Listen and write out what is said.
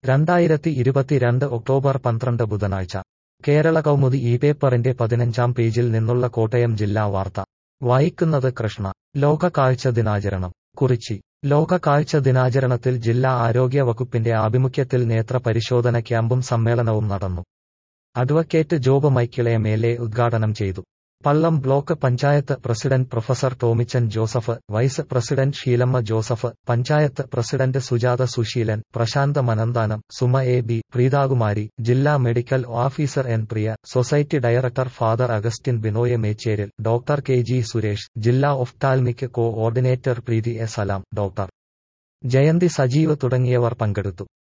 രണ്ടായിരത്തി ഇരുപത്തിരണ്ട് ഒക്ടോബർ പന്ത്രണ്ട് ബുധനാഴ്ച കേരള കൗമുദി ഈ പേപ്പറിന്റെ പതിനഞ്ചാം പേജിൽ നിന്നുള്ള കോട്ടയം ജില്ലാ വാർത്ത വായിക്കുന്നത് കൃഷ്ണ ലോക കാഴ്ച ദിനാചരണം കുറിച്ചി ലോക കാഴ്ച ദിനാചരണത്തിൽ ജില്ലാ ആരോഗ്യ വകുപ്പിന്റെ ആഭിമുഖ്യത്തിൽ നേത്ര പരിശോധന ക്യാമ്പും സമ്മേളനവും നടന്നു advocate Job Michael M L A ഉദ്ഘാടനം ചെയ്തു Pallam block panchayat president professor Tomichan Joseph vice president Sheelamma Joseph panchayat president Sujatha Suseelan Prashantha Manananthanam Suma A B Preethakumari ജില്ലാ medical officer N Priya society director father Augustine Binoy Mecheril doctor K G Suresh ജില്ലാ ophthalmic coordinator Preethi A Salam doctor Jayanthi Sajeev തുടങ്ങിയവർ പങ്കെടുത്തു